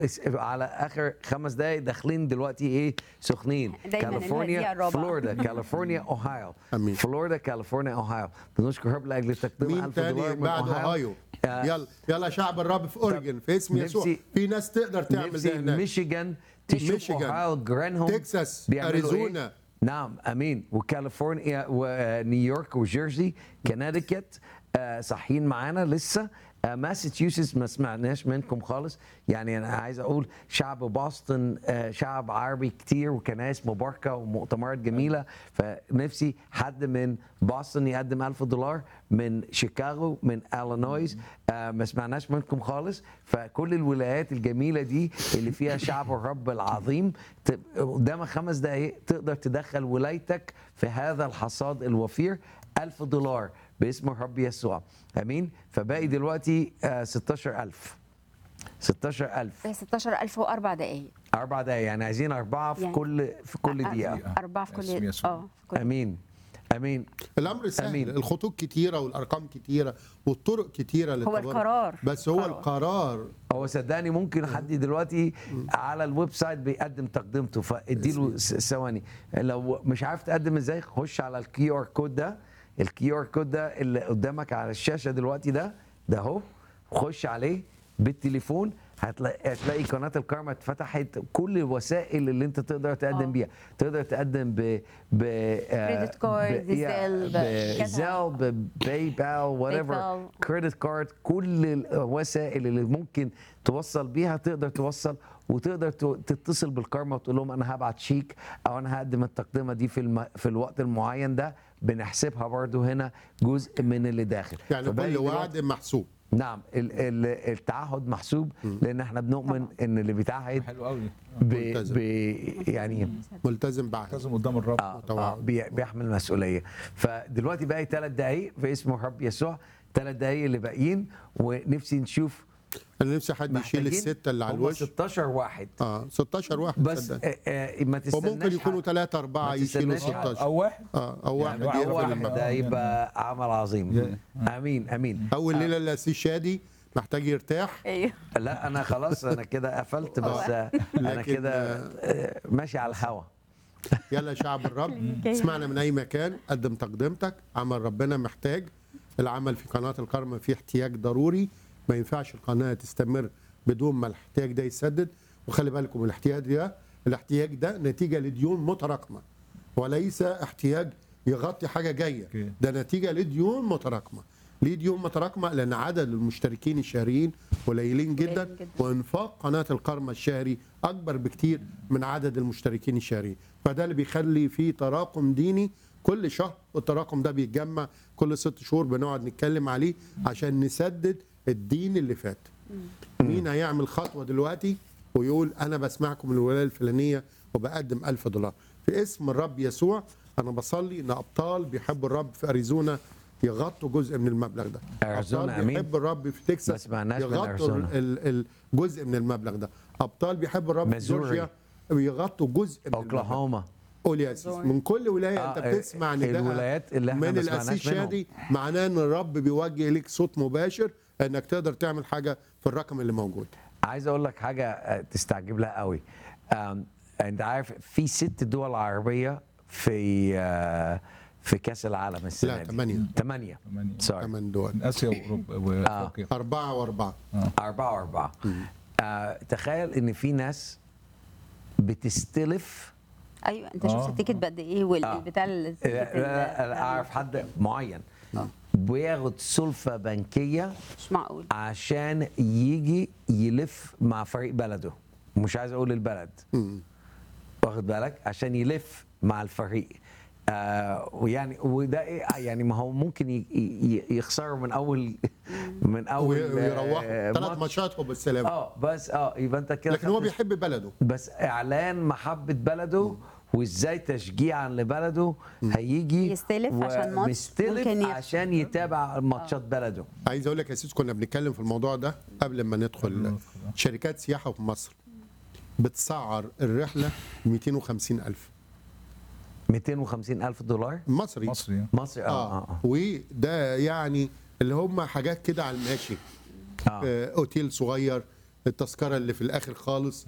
اس- على اخر خمس دقايق داخلين دلوقتي ايه سخنين دايماً الهدية كاليفورنيا الرابعة. فلوريدا كاليفورنيا اوهايو أمين. فلوريدا كاليفورنيا اوهايو بنشكر رب لاجل تقديم مين 1000 دولار تاني من بعد اوهايو آه، يلا يلا شعب الرب في اوريجن في اسم يسوع نفسي- في ناس تقدر تعمل نفسي زي هناك ميشيغان تشوف ميشيغان، اوهايو جرانهوم تكساس، بيعملوا إيه؟ أريزونا. نعم امين وكاليفورنيا ونيويورك وجيرسي كنتيكت آه، صاحيين معانا لسه آه، ماساتشوستس ما سمعناش منكم خالص يعني انا عايز اقول شعب بoston آه، شعب عربي كتير وكنائس مباركه ومؤتمرات جميله فنفسي حد من بoston يقدم ألف دولار من شيكاغو من الينويز آه، ما سمعناش منكم خالص فكل الولايات الجميله دي اللي فيها شعب الرب العظيم ت- قدامك خمس دقائق تقدر تدخل ولايتك في هذا الحصاد الوفير ألف دولار باسم الرب يسوع امين فباقي دلوقتي آه، 16000 16000 زي 16000 واربع دقائق اربع دقائق يعني عايزين اربعه في يعني- كل في كل أ- دقيقه اربعه في اسم كل يسوع. اه في كل امين امين الامر سهل أمين. الخطوط كتيره والارقام كتيره والطرق كتيره للتبرع. القرار. بس هو قرار. القرار هو صدقني ممكن حد دلوقتي على الويب سايت بيقدم تقدمته فاديله س- ثواني لو مش عارف تقدم ازاي خش على الكيو ار كود ده الكيو ار كود ده اللي قدامك على الشاشه دلوقتي ده ده اهو خش عليه بالتليفون هتلاقي هتلاقي قناه الكارما اتفتحت كل الوسائل اللي انت تقدر تقدم آه. بيها تقدر تقدم ب ب آه، Credit card, ب- yeah، Zelle، ب- بزل بباي بال وات ايفر PayPal. كريدت كارد كل الوسائل اللي ممكن توصل بيها تقدر توصل وتقدر تو- تتصل بالكارما وتقول لهم انا هبعت شيك او انا هقدم التقدمه دي في الم... في الوقت المعين ده بنحسبها برضو هنا جزء من اللي داخل يعني فباقي كل دلوقتي- وعد محسوب نعم ال... ال... التعهد محسوب لان احنا بنؤمن ان اللي بيتعهد حلو قوي ب... ملتزم. ب... يعني ملتزم بعهد لازم قدام الرب آه طبعاً. آه بي- بيحمل مسؤوليه فدلوقتي باقي ثلاث دقائق في اسم الرب يسوع ثلاث دقائق اللي باقيين ونفسي نشوف انا نفسي حد يشيل محتاجين السته اللي على هم الوش 16 واحد اه 16 واحد بس صدقني. آه آه ما تستناش وممكن يكونوا حد. ثلاثة أربعة ما يشيلوا تستناش حد. 16 او واحد اه أو واحد يعني أو يقفل واحد المبلغ. ده يبقى عمل عظيم امين امين أول ليلة الأسيس شادي محتاج يرتاح ايوه لا انا خلاص انا كده قفلت بس آه، انا لكن، كده آه، ماشي على الهوا يلا يا شعب الرب اسمعنا من أي مكان قدم تقدمتك عمل ربنا محتاج العمل في قناة الكرم فيه احتياج ضروري ما ينفعش القناة تستمر بدون ما الاحتياج ده يسدد وخلي بالكم الاحتياج ده الاحتياج ده نتيجة لديون متراكمة وليس احتياج يغطي حاجة جاية أوكي. ده نتيجة لديون متراكمة ليه ديون متراكمة لأن عدد المشتركين الشهريين قليلين جدا قليل جداً. وانفاق قناه القرمه الشهري اكبر بكتير من عدد المشتركين الشهريين فده اللي بيخلي فيه تراكم ديني كل شهر والتراكم ده بيتجمع كل ست شهور بنقعد نتكلم عليه عشان نسدد الدين اللي فات مين هيعمل خطوه دلوقتي ويقول انا بسمعكم من الولايه الفلانيه وبقدم ألف دولار في اسم الرب يسوع انا بصلي ان ابطال بيحبوا الرب في اريزونا يغطوا جزء من المبلغ ده أريزونا، ابطال أمين. بيحب الرب في ما تكساس سمعناش من يغطوا أريزونا. ال- ال- جزء من المبلغ ده ابطال بيحبوا الرب في ميزوري. جورجيا بيغطوا جزء من المبلغ اوكلاهوما قول يا اسيس من كل ولايه آه، انت بتسمع ان الولايات اللي احنا من ما سمعناش الاسيس منهم. شادي معناه ان الرب بيوجه لك صوت مباشر انك تقدر تعمل حاجه في الرقم اللي موجود عايز اقول لك حاجه آه، تستعجب لها قوي آم، انت عارف في ست دول عربيه في آه، في كاس العالم السنه لا، دي تمانية. ثمانيه ثمانية. سوري ثمان دول من اسيا واوروبا وافريقيا اربعه واربعه أربعة وأربعة آه تخيل إن في ناس بتستلف ايوه انت آه. شفت التيكت بقد ايه آه. والبتاع لا، لا، أنا أعرف حد معين بياخد سلفة بنكية مش معقول عشان يجي يلف مع فريق بلده مش عايز أقول البلد واخد بالك عشان يلف مع الفريق آه ويعني وده ايه يعني ما هو ممكن ي- ي- يخسروا من اول من اول آه، ويروحوا ثلاث ماتش. ماتشات وبالسلامه اه بس اه يبقى انت كده لكن هو خدت- بيحب بلده بس اعلان محبه بلده وازاي تشجيعا لبلده هيجي يستلف عشان ماتش مستلف ممكن يخسر. عشان يتابع ماتشات بلده عايز اقول لك يا سيس كنا بنتكلم في الموضوع ده قبل ما ندخل شركات سياحه في مصر بتسعر الرحله 250 الف 250 الف دولار مصري مصري مصري اه اه, اه آه. وده يعني اللي هم حاجات كده على الماشي آه. آه. اوتيل صغير التذكره اللي في الاخر خالص